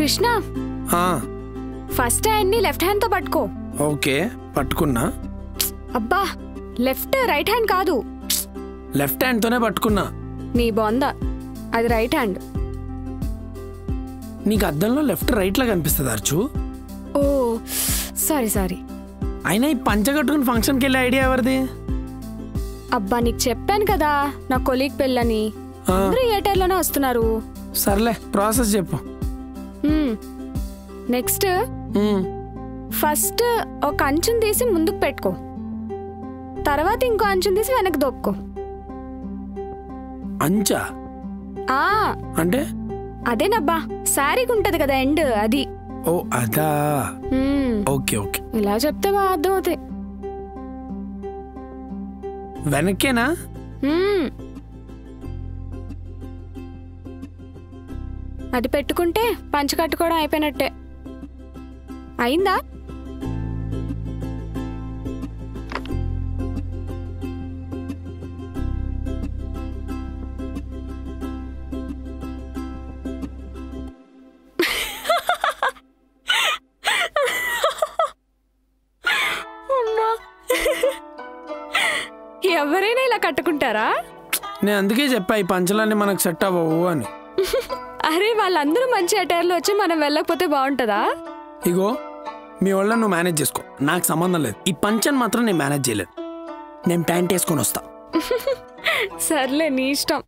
కృష్ణ ఆ, first hand ని left hand తో పట్టుకో ఓకే పట్టుకున్నా అబ్బా లెఫ్ట్ రైట్ హ్యాండ్ కాదు లెఫ్ట్ హ్యాండ్తోనే పట్టుకున్నా నీ బొంద అది రైట్ హ్యాండ్ నీకు అద్దంలో లెఫ్ట్ రైట్లా కనిపిస్తుంది అర్చు ఓ సారీ సారీ అయినా ఈ పంచ కట్టుకుని ఫంక్షన్కి వెళ్ళే ఐడియా ఎవరిది అబ్బా నీకు చెప్పాను కదా నా కొలీగ్ పెళ్ళని ఆ, అందరూ ఏ లోనే వస్తున్నారు సర్లే ప్రాసెస్ చెప్పు నెక్స్ట్ ఉమ్, ఫస్ట్ ఒక అంచుని తీసి ముందుకు పెట్టుకో తర్వాత ఇంకో అంచుని తీసి వెనక్కి దొప్పుకో అంచా ఆ అంటే అదేనబ్బా శారీకి ఉంటది కదా ఎండ్ అది ఓ అదా మ్మ్. ఓకే ఓకే ఇలా చెప్తే బాగా అర్థమవుతాయి వెనక్కేనా మ్మ్. అది పెట్టుకుంటే పంచ కట్టుకోవడం అయిపోయినట్టే అయిందా అమ్మా. ఎవరైనా ఇలా కట్టుకుంటారా నేను అందుకే చెప్పా ఈ పంచలన్నీ మనకు సెట్ అవ్వవు అని అరే వాళ్ళందరూ మంచి అటైర్లు వచ్చి మనం వెళ్ళకపోతే బాగుంటుందా ఇగో మీ వాళ్ళ నువ్వు మేనేజ్ చేసుకో నాకు సంబంధం లేదు ఈ పంచన్ మాత్రం నేను మేనేజ్ చేయలేదు నేను ప్యాంట్ వేసుకొని వస్తా సర్లే నీ ఇష్టం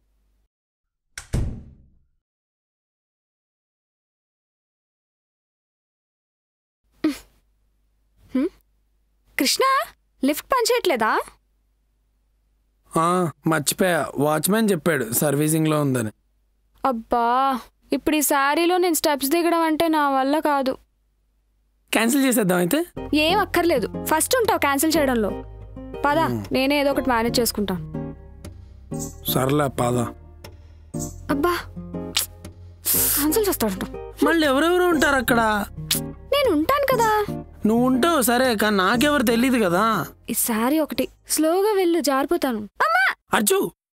హ్మ్? కృష్ణ లిఫ్ట్ పనిచేయట్లేదా ఆ, మర్చిపోయా వాచ్మెన్ చెప్పాడు సర్వీసింగ్లో ఉందని అబ్బా ఇప్పుడు ఈ శారీలో నేను స్టెప్స్ దిగడం అంటే నా వల్ల కాదు క్యాన్సిల్ చేసేద్దాం అయితే ఏం అక్కర్లేదు ఫస్ట్ ఉంటావు క్యాన్సిల్ చేయడంలో పద నేనే ఏదో ఒకటి మేనేజ్ చేసుకుంటాను సర్లే పాదా అబ్బా క్యాన్సిల్ చేస్తాడు మళ్ళీ ఎవరెవరు ఉంటారు అక్కడ నేను ఉంటాను కదా నువ్వు ఉంటావు సరే కానీ నాకెవరు తెలియదు కదా ఈ శారీ ఒకటి స్లోగా వెళ్ళు జారిపోతాను అమ్మా అర్జు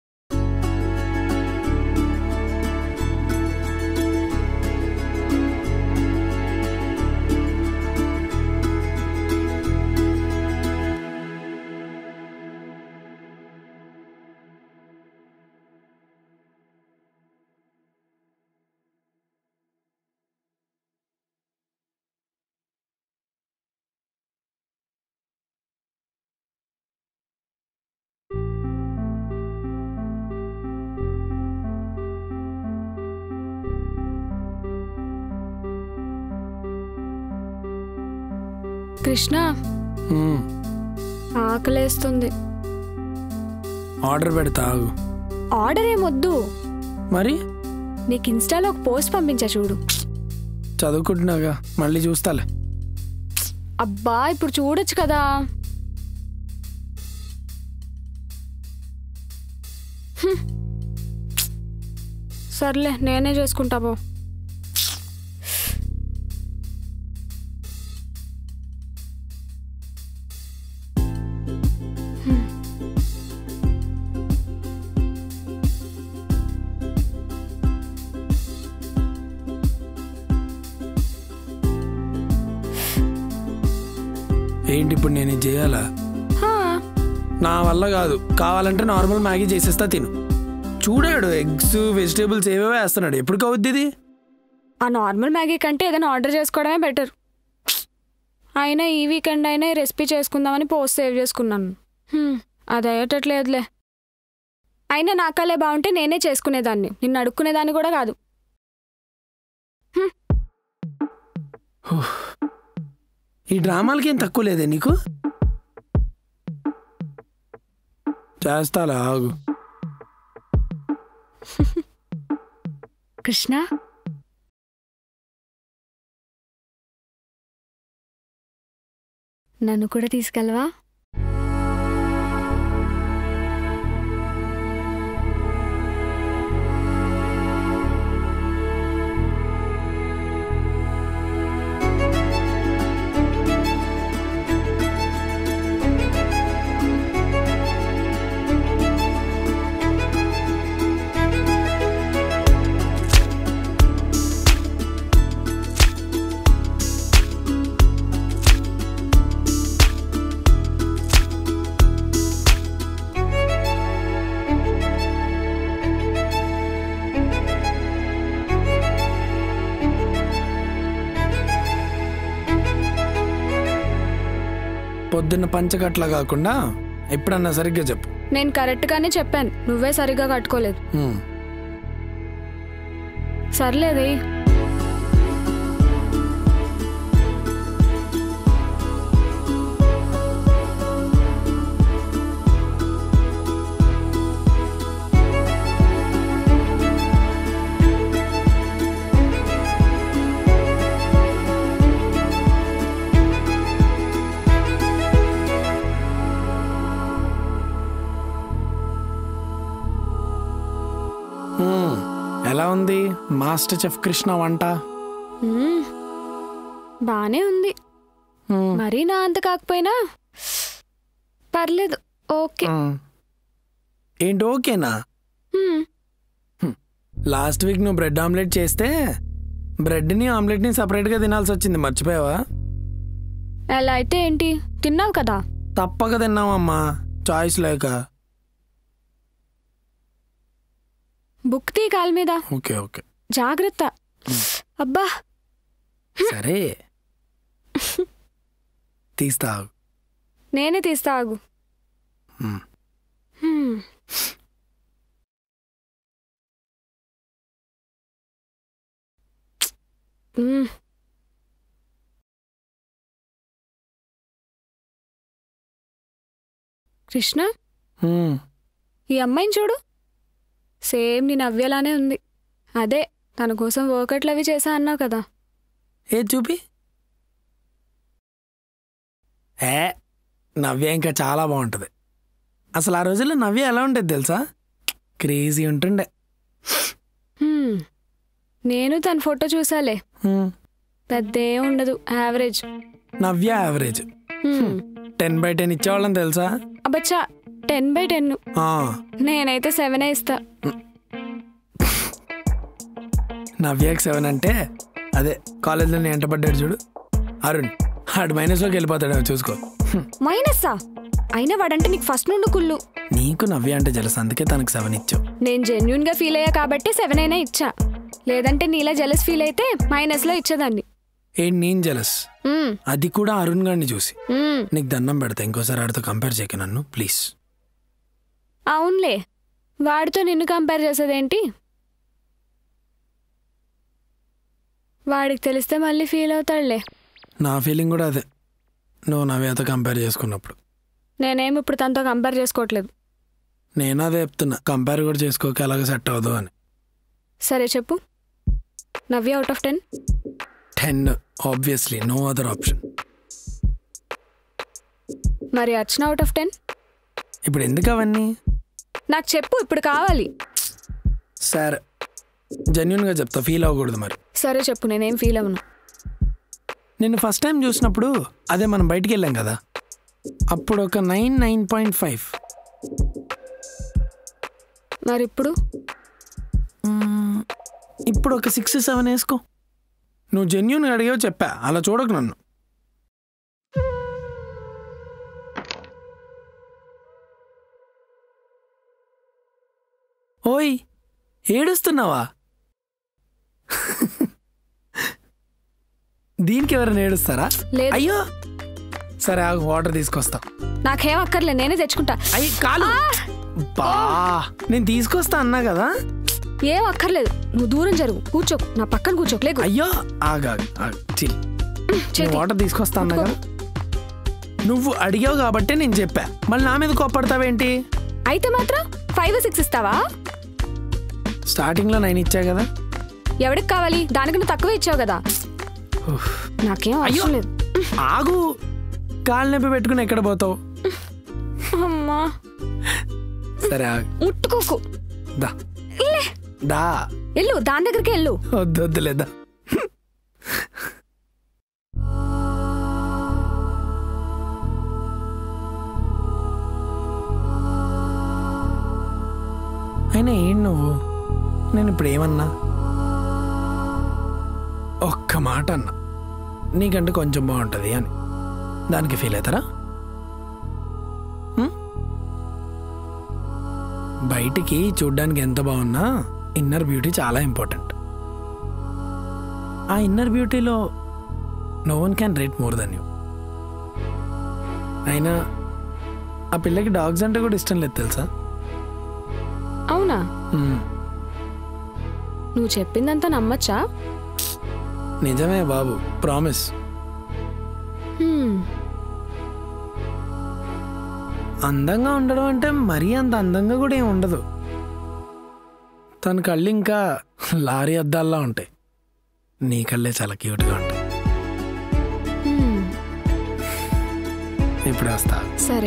కృష్ణ ఉమ్, ఆకలేస్తుంది ఆర్డర్ పెడతా ఆగు ఆర్డర్ ఏమొద్దు మరి నీకు ఇన్స్టాలో ఒక పోస్ట్ పంపించా చూడు చదువుకుంటున్నాగా మళ్ళీ చూస్తాలే అబ్బా ఇప్పుడు చూడొచ్చు కదా హ్మ్. సర్లే నేనే చేసుకుంటా పో హ్మ్. ఏంటి ఇప్పుడు నేను ఇది చేయాలా హా, నా వల్ల కాదు కావాలంటే నార్మల్ మ్యాగీ చేసేస్తా తిను చూడాడు ఎగ్స్ వెజిటేబుల్స్ ఏవేవో వేస్తున్నాడు ఎప్పుడు కవుద్ది ఇది ఆ నార్మల్ మ్యాగీ కంటే ఏదైనా ఆర్డర్ చేసుకోవడమే బెటర్ అయినా ఈ వీకెండ్ అయినా ఈ రెసిపీ చేసుకుందామని పోస్ట్ సేవ్ చేసుకున్నాను హ్మ్, అది అయ్యేటట్లేదులే అయినా నాకలే బాగుంటే నేనే చేసుకునేదాన్ని నిన్ను అడుక్కునేదాన్ని కూడా కాదు ఈ డ్రామాలకి ఏం తక్కువ లేదే నీకు చేస్తాలే ఆగు కృష్ణ నన్ను కూడా తీసుకెళ్ళవా పొద్దున్న పంచకట్ల కాకుండా ఎప్పుడన్నా సరిగ్గా చెప్పు నేను కరెక్ట్గానే చెప్పాను నువ్వే సరిగ్గా కట్టుకోలేదు హ్మ్. సర్లేదే హ్మ్. ఎలా ఉంది మాస్టర్ చెఫ్ కృష్ణ వంట మ్మ్. బానే ఉంది హ్మ్. మరీ నా అంత కాకపోయినా పర్లేదు ఓకే హ్మ్. ఏంటి ఓకేనా మ్మ్. లాస్ట్ వీక్ నువ్వు బ్రెడ్ ఆమ్లెట్ చేస్తే బ్రెడ్ని ఆమ్లెట్ని సపరేట్గా తినాల్సి వచ్చింది మర్చిపోయావా ఎలా అయితే ఏంటి తిన్నావు కదా తప్పక తిన్నావమ్మా చాయిస్ లేక బుక్ తీ కాలు మీద ఓకే ఓకే జాగ్రత్త అబ్బా సరే తీస్తా ఆగు. నేనే తీస్తా ఆగు హ్మ్. హ్మ్. మ్మ్. కృష్ణ హ్మ్. ఈ అమ్మాయిని చూడు సేమ్ నీ నవ్యలానే ఉంది అదే తన కోసం వర్కౌట్లు అవి చేశా అన్నావు కదా ఏ చూపి ఏ నవ్య ఇంకా చాలా బాగుంటుంది అసలు ఆ రోజుల్లో నవ్య ఎలా ఉంటుంది తెలుసా క్రేజీ ఉంటుండే హ్మ్. నేను తన ఫోటో చూసాలే హ్మ్. పెద్దే ఉండదు యావరేజ్ నవ్య యావరేజ్ హ్మ్. టెన్ బై టెన్ ఇచ్చేవాళ్ళని తెలుసా అబ్బచ్చా టెన్ బై టెన్ ఆ, నేనైతే సెవెనే ఇస్తా నవ్యకి సెవెన్ అంటే అదే కాలేజ్లో నేను ఎంటపడ్డాడు చూడు అరుణ్ ఆడు మైనస్లోకి వెళ్ళిపోతాడు చూసుకో హ్మ్. మైనస్సా అయినా వాడంటే నీకు ఫస్ట్ నుండి కుళ్ళు నీకు నవ్య అంటే జలస్ అందుకే తనకు సెవెన్ ఇచ్చావు నేను జెన్యున్ గా ఫీల్ అయ్యా కాబట్టి సెవెన్ అయినా ఇచ్చా లేదంటే నీలా జెలస్ ఫీల్ అయితే మైనస్ లో ఇచ్చేదాన్ని ఏంటి నేను జలస్ మ్మ్. అది కూడా అరుణ్ గారిని చూసి మ్మ్. నీకు దండం పెడతా ఇంకోసారి ఆడితో కంపేర్ చేయక నన్ను ప్లీజ్ అవునులే వాడితో నిన్ను కంపేర్ చేసేదేంటి వాడికి తెలిస్తే మళ్ళీ ఫీల్ అవుతాడులే నా ఫీలింగ్ కూడా అదే నువ్వు నవ్యతో కంపేర్ చేసుకున్నప్పుడు నేనేం ఇప్పుడు తనతో కంపేర్ చేసుకోవట్లేదు నేను అదే చెప్తున్నా కంపేర్ కూడా చేసుకోక ఎలాగ సెట్ అవ్వదు అని సరే చెప్పు Navya out of ten ten obviously no other option మరి అర్చన అవుట్ ఆఫ్ టెన్ ఇప్పుడు ఎందుకు అవన్నీ నాకు చెప్పు ఇప్పుడు కావాలి సరే జెన్యున్గా చెప్తా ఫీల్ అవ్వకూడదు మరి సరే చెప్పు నేనేం ఫీల్ అవ్వను నిన్ను ఫస్ట్ టైం చూసినప్పుడు అదే మనం బయటికి వెళ్ళాం కదా అప్పుడు ఒక నైన్ నైన్ పాయింట్ ఫైవ్ మరి ఇప్పుడు ఇప్పుడు ఒక సిక్స్ సెవెన్ వేసుకో నువ్వు జెన్యున్గా అడిగావు చెప్పా అలా చూడకు నన్ను ఓయ్ ఏడుస్తున్నావా దీనికి ఎవరైనా ఏడుస్తారా లేదు. అయ్యో సరే ఆగు వాటర్ తీసుకొస్తా నాకేం అక్కర్లే నేనే తెచ్చుకుంటా అయ్యి కాలు బా నేను తీసుకొస్తా అన్నా కదా ఏం అక్కర్లేదు నువ్వు దూరం జరుగు కూర్చోకు నా పక్కన కూర్చోకు లేకు అయ్యో ఆగా చిల్ చేతి వాటర్ తీసుకొస్తా అన్నా కదా నువ్వు అడిగావు కాబట్టే నేను చెప్పా మళ్ళీ నా మీద కోప్పడతావేంటి అయితే మాత్రం ఫైవ్ సిక్స్ ఇస్తావా స్టార్టింగ్ లో నైన్ ఇచ్చా కదా ఎవడికి కావాలి దానికి నువ్వు తక్కువ ఇచ్చావు కదా ఉఫ్. నాకేం అయ్యో అవసరం లేదు ఆగు కాలు నొప్పి పెట్టుకుని ఎక్కడ పోతావు అమ్మా సరే ఆగు ముట్టుకోకు దా ఇల్లే దా వెళ్ళు దాని దగ్గరికి వెళ్ళు వద్దు వద్దులేదా అయినా ఏం నువ్వు నేను ఇప్పుడు ఏమన్నా ఒక్క మాట అన్నా నీకంటే కొంచెం బాగుంటుంది అని దానికి ఫీల్ అవుతారా హ్మ్? బయటికి చూడ్డానికి ఎంత బాగున్నా ఇన్నర్ బ్యూటీ చాలా ఇంపార్టెంట్ ఆ ఇన్నర్ బ్యూటీలో no one can rate more than you అయినా ఆ పిల్లకి డాగ్స్ అంటే కూడా ఇష్టం లేదు తెలుసా అవునా మ్మ్. నువ్వు చెప్పిందంతా నమ్మచ్చా నిజమే బాబు ప్రామిస్ హ్మ్, అందంగా ఉండడం అంటే మరీ అంత అందంగా కూడా ఏం ఉండదు తన కళ్ళు ఇంకా లారీ అద్దాల్లా ఉంటాయి నీ కళ్ళే చాలా క్యూట్గా ఉంటాయి హ్మ్, ఇప్పుడు వస్తా సరే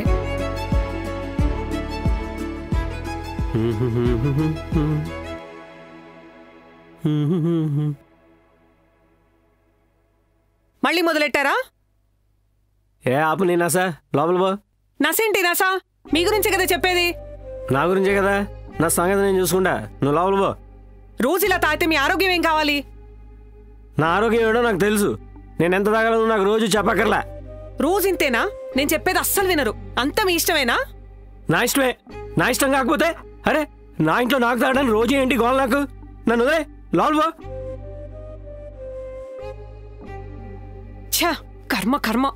మళ్ళీ మొదలెట్టారా ఏ ఆపు నీ నసా లోపల పో నసేంటి నసా మీ గురించే కదా చెప్పేది నా గురించే కదా నా సంగతి నేను చూసుకుంటా నువ్వు లోపల పో రోజు ఇలా తాగితే మీ ఆరోగ్యం ఏం కావాలి నా ఆరోగ్యం ఏడో నాకు తెలుసు నేను ఎంత తాగలను నాకు రోజు చెప్పక్కర్లా రోజు ఇంతేనా నేను చెప్పేది అస్సలు వినరు అంత మీ ఇష్టమేనా నా ఇష్టమే నా ఇష్టం కాకపోతే అరే నా ఇంట్లో నాకు తాగడానికి రోజు ఏంటి గోల్ నాకు నన్ను వదిలే లోపల పో ఛ కర్మ కర్మ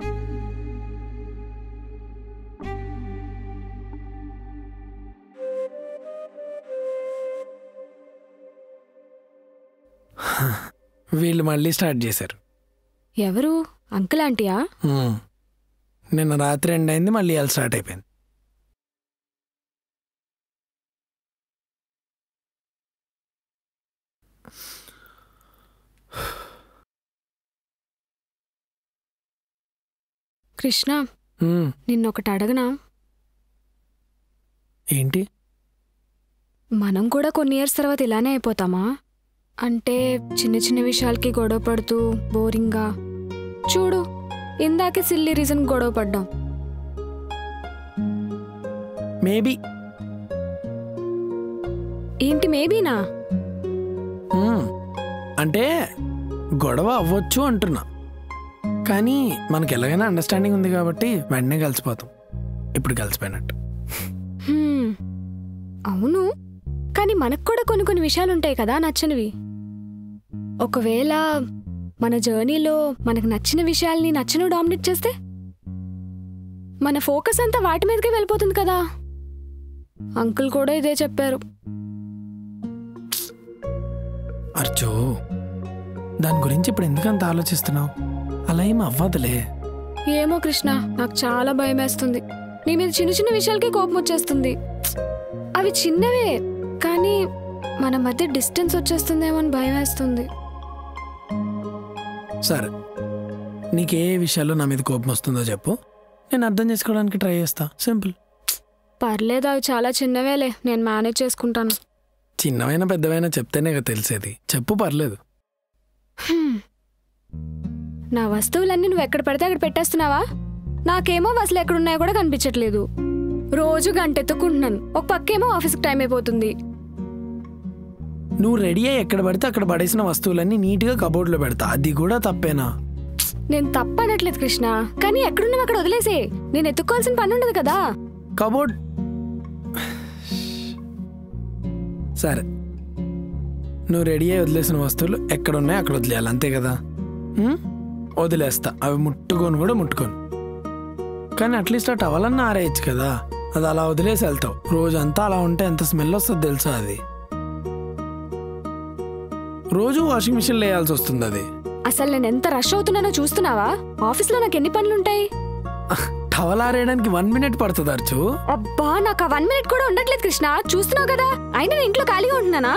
వీళ్ళు మళ్ళీ స్టార్ట్ చేశారు ఎవరు అంకుల్ ఆంటీయా మ్మ్. నిన్న రాత్రి ఎండ్ అయింది మళ్ళీ ఇవాళ స్టార్ట్ అయిపోయింది కృష్ణ మ్మ్. నిన్నొకటి అడగనా ఏంటి మనం కూడా కొన్ని ఇయర్స్ తర్వాత ఇలానే అయిపోతామా అంటే చిన్న చిన్న విషయాలకి గొడవ పడుతూ బోరింగ్గా చూడు ఇందాకే సిల్లీ రీజన్ గొడవ పడ్డాం మేబీ ఏంటి మేబీనా మ్మ్. అంటే గొడవ అవ్వచ్చు అంటున్నా కానీ మనకి ఎలాగైనా అండర్స్టాండింగ్ ఉంది కాబట్టి వెంటనే కలిసిపోతాం ఇప్పుడు కలిసిపోయినట్టు హ్మ్. అవును కానీ మనకు కూడా కొన్ని కొన్ని విషయాలు ఉంటాయి కదా నచ్చనివి ఒకవేళ మన జర్నీలో మనకు నచ్చిన విషయాల్ని నచ్చను డామినేట్ చేస్తే మన ఫోకస్ అంతా వాటి మీదకే వెళ్ళిపోతుంది కదా అంకుల్ కూడా ఇదే చెప్పారు అర్జో దాని గురించి ఇప్పుడు ఎందుకంత ఆలోచిస్తున్నావు అలా ఏం అవ్వదులే ఏమో కృష్ణ నాకు చాలా భయం వేస్తుంది నీ మీద చిన్న చిన్న విషయాలకే కోపం వచ్చేస్తుంది అవి చిన్నవే కానీ మన మధ్య డిస్టెన్స్ వచ్చేస్తుందేమో అని భయం వేస్తుంది సరే నీకు ఏ విషయాల్లో నా మీద కోపం వస్తుందో చెప్పు నేను అర్థం చేసుకోవడానికి ట్రై చేస్తా సింపుల్ పర్లేదు అవి చాలా చిన్నవేలే నేను మేనేజ్ చేసుకుంటాను చిన్నవైనా పెద్దవైనా చెప్తేనే కదా తెలిసేది చెప్పు పర్లేదు హ్మ్. నా వస్తువులన్నీ నువ్వు ఎక్కడ పడితే అక్కడ పెట్టేస్తున్నావా నాకేమో అసలు ఎక్కడున్నాయో కూడా కనిపించట్లేదు రోజు గంట ఎత్తుకుంటున్నాను ఒక పక్కేమో ఆఫీస్కి టైం అయిపోతుంది నువ్వు రెడీ అయ్యి ఎక్కడ పడితే అక్కడ పడేసిన వస్తువులన్నీ నీట్గా కబోర్డ్లో పెడతా అది కూడా తప్పేనా నేను తప్పనట్లేదు కృష్ణ కానీ ఎక్కడున్నావు అక్కడ వదిలేసే నేను ఎత్తుక్కోవాల్సిన పని ఉండదు కదా కబోర్డ్ సరే నువ్వు రెడీ అయ్యి వదిలేసిన వస్తువులు ఎక్కడ ఉన్నాయో అక్కడ వదిలేయాలి అంతే కదా ఉం? వదిలేస్తా అవి ముట్టుకొని కూడా ముట్టుకోను కానీ అట్లీస్ట్ ఆ టవలన్నా ఆరేయచ్చు కదా అది అలా వదిలేసి వెళ్తావు రోజంతా అలా ఉంటే ఎంత స్మెల్ వస్తుందో తెలుసా అది రోజు వాషింగ్ మిషన్ వేయాల్సి వస్తుంది అది అసలు నేను ఎంత రష్ అవుతున్నానో చూస్తున్నావా ఆఫీస్లో నాకు ఎన్ని పనులుంటాయి టవల్ ఆరేయడానికి వన్ మినిట్ పడుతుంది అర్చు అబ్బా నాకు ఆ వన్ మినిట్ కూడా ఉండట్లేదు కృష్ణ చూస్తున్నావు కదా అయినా నేను ఇంట్లో ఖాళీగా ఉంటున్నానా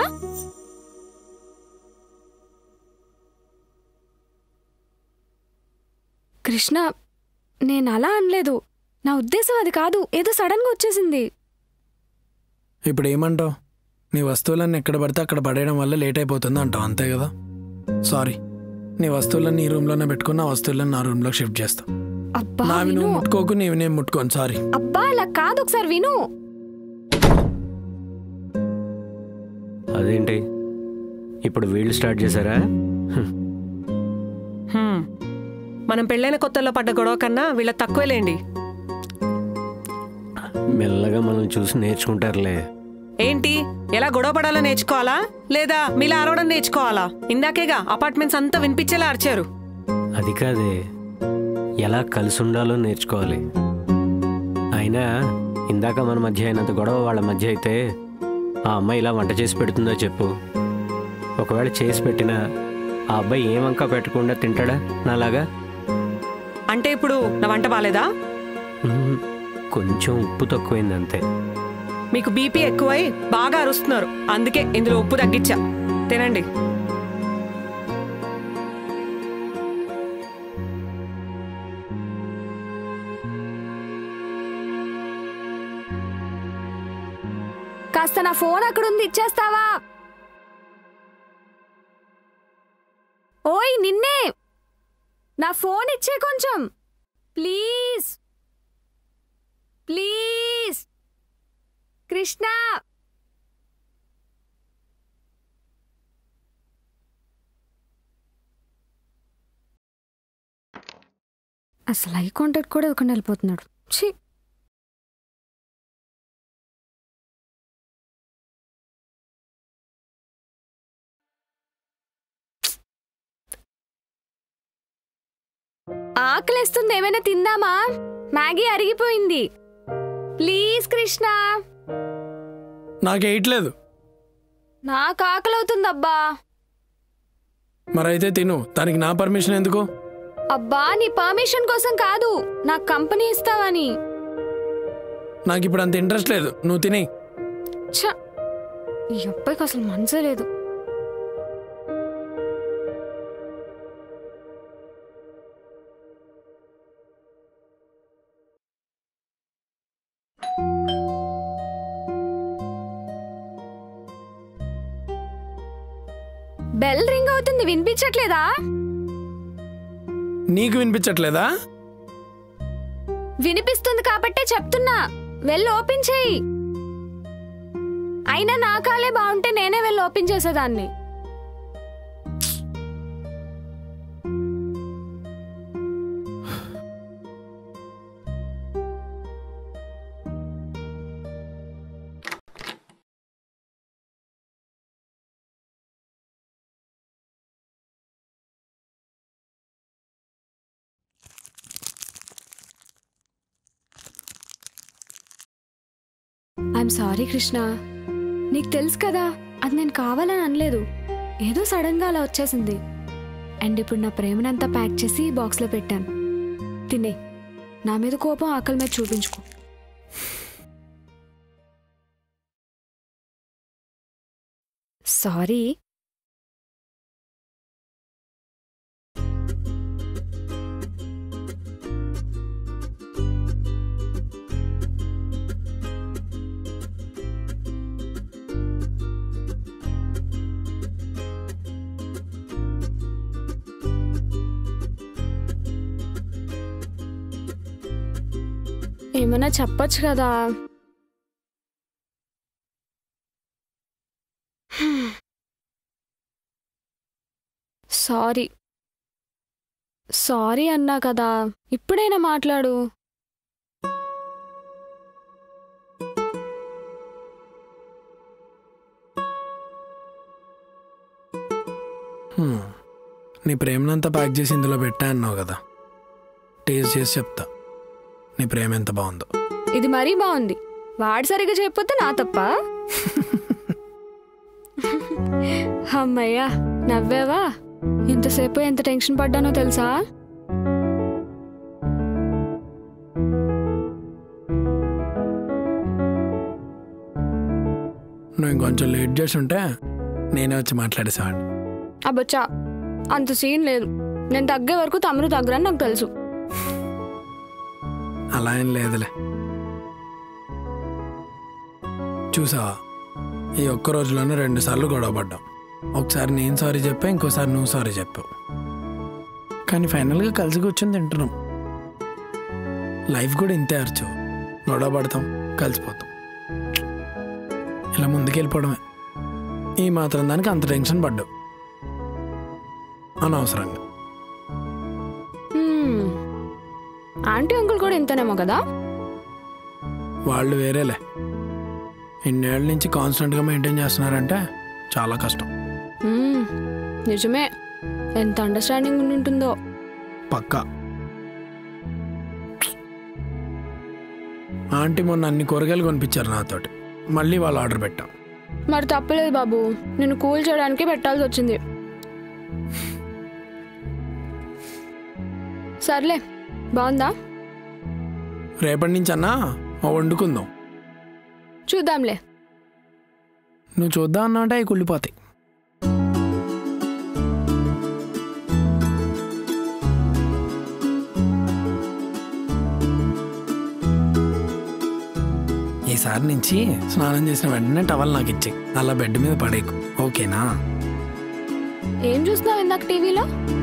కృష్ణ నేను అలా అనలేదు నా ఉద్దేశం అది కాదు ఏదో సడన్గా వచ్చేసింది ఇప్పుడు ఏమంటావు నీ వస్తువులన్నీ ఎక్కడ పడితే అక్కడ పడేయడం వల్ల లేట్ అయిపోతుంది అంటావు అంతే కదా సారీ నీ వస్తువులన్నీ ఈ రూమ్లోనే పెట్టుకుని నా వస్తువులను నా రూమ్లోకి షిఫ్ట్ చేస్తా అబ్బా నావి విను నువ్వు ముట్టుకోకు నీవి నేను ముట్టుకోను సారీ అబ్బా అలా కాదు ఒకసారి విను అదేంటి ఇప్పుడు వీళ్ళు స్టార్ట్ చేశారా హ్మ్. హ్మ్. మనం పెళ్ళైన కొత్తల్లో పడ్డ గొడవ కన్నా వీళ్ళ తక్కువేలేండి మెల్లగా మనం చూసి నేర్చుకుంటారులే ఏంటి ఎలా గొడవ పడాలో నేర్చుకోవాలా లేదా మీలా అరవడం నేర్చుకోవాలా ఇందాకేగా అపార్ట్మెంట్స్ అంతా వినిపించేలా అరిచారు అది కాదే ఎలా కలిసి ఉండాలో నేర్చుకోవాలి అయినా ఇందాక మన మధ్య అయినంత గొడవ వాళ్ళ మధ్య అయితే ఆ అమ్మాయి ఇలా వంట చేసి పెడుతుందో చెప్పు ఒకవేళ చేసి పెట్టినా ఆ అబ్బాయి ఏ వంక పెట్టకుండా తింటాడా నాలాగా అంటే ఇప్పుడు నా వంట బాలేదా మ్మ్. కొంచెం ఉప్పు తక్కువైంది అంతే మీకు బీపీ ఎక్కువై బాగా అరుస్తున్నారు అందుకే ఇందులో ఉప్పు తగ్గించా తినండి కాస్త నా ఫోన్ అక్కడ ఉంది ఇచ్చేస్తావా ఓయ్ నిన్నే నా ఫోన్ ఇచ్చే కొంచెం ప్లీజ్ ప్లీజ్ కృష్ణ అసలు ఐ కాంటాక్ట్ కూడా ఒక వెళ్ళిపోతున్నాడు ఛీ ఆకలేస్తుంది ఏమైనా తిందామా మ్యాగీ అరిగిపోయింది ప్లీజ్ కృష్ణ నాకు వేయట్లేదు నాకు ఆకలి అవుతుందబ్బా మరైతే తిను దానికి నా పర్మిషన్ ఎందుకు అబ్బా నీ పర్మిషన్ కోసం కాదు నాకు కంపెనీ ఇస్తావని నాకు ఇప్పుడు అంత ఇంట్రెస్ట్ లేదు నువ్వు తిని ఛ ఈ అబ్బాయికి అసలు మనసే లేదు బెల్ రింగ్ అవుతుంది వినిపించట్లేదా నీకు వినిపించట్లేదా వినిపిస్తుంది కాబట్టే చెప్తున్నా వెళ్ళి ఓపెన్ చేయి అయినా నా కాలే బాగుంటే నేనే వెళ్ళి ఓపెన్ చేసేదాన్ని ఐఎమ్ సారీ కృష్ణ నీకు తెలుసు కదా అది నేను కావాలని అనలేదు ఏదో సడన్గా అలా వచ్చేసింది అండ్ ఇప్పుడు నా ప్రేమనంతా ప్యాక్ చేసి బాక్స్లో పెట్టాను తినే నా మీద కోపం ఆకలి మీద చూపించుకో సారీ ఏమైనా చెప్పొచ్చు కదా సారీ సారీ అన్నా కదా ఇప్పుడైనా మాట్లాడు హ్మ్. నీ ప్రేమనంతా ప్యాక్ చేసి ఇందులో పెట్టా అన్నావు కదా టేస్ట్ చేసి చెప్తా నీ ప్రేమ ఎంత బాగుందో ఇది మరీ బాగుంది వాడు సరిగా చెప్పొద్దు నా తప్ప అమ్మయ్యా నవ్వావా ఇంతసేపు ఎంత టెన్షన్ పడ్డానో తెలుసా నువ్వు ఇంకొంచెం లేట్ చేసి ఉంటే నేనే వచ్చి మాట్లాడేసేవాడిని అబ్బచ్చా అంత సీన్ లేదు నేను తగ్గే వరకు తమరు తగ్గరని నాకు తెలుసు అలా ఏం లేదులే చూసావా ఈ ఒక్క రోజులోనే రెండు సార్లు గొడవ పడ్డాం ఒకసారి నేను సారీ చెప్పా ఇంకోసారి నువ్వు సారీ చెప్పావు కానీ ఫైనల్గా కలిసి కూర్చొని తింటున్నాం లైఫ్ కూడా ఇంతే అరచు గొడవ పడతాం కలిసిపోతాం ఇలా ముందుకెళ్ళిపోవడమే ఈ మాత్రం దానికి అంత టెన్షన్ పడ్డావు అనవసరంగా హ్మ్. ఆంటీ అంకుల్ కూడా ఇంతనేమో కదా వాళ్ళు వేరేలే ఇన్నేళ్ళ నుంచి కాన్స్టెంట్గా మెయింటైన్ చేస్తున్నారంటే చాలా కష్టం హ్మ్. నిజమే ఎంత అండర్స్టాండింగ్ ఉంటుందో పక్కా ఆంటీ మొన్న అన్ని కూరగాయలు కొనిపించారు నాతోటి మళ్ళీ వాళ్ళు ఆర్డర్ పెట్టాం మరి తప్పలేదు బాబు నేను కూల్ చేయడానికి పెట్టాల్సి వచ్చింది సర్లే బాగుందా రేపటి నుంచి అన్నా ఓ వండుకుందాం చూద్దాంలే నువ్వు చూద్దాం అన్నా అంటే అవి కుళ్ళిపోతాయి ఈసారి నుంచి స్నానం చేసిన వెంటనే టవల్ నాకు ఇచ్చే అలా బెడ్ మీద పడేకు ఓకేనా ఏం చూస్తున్నావు ఇందాక టీవీలో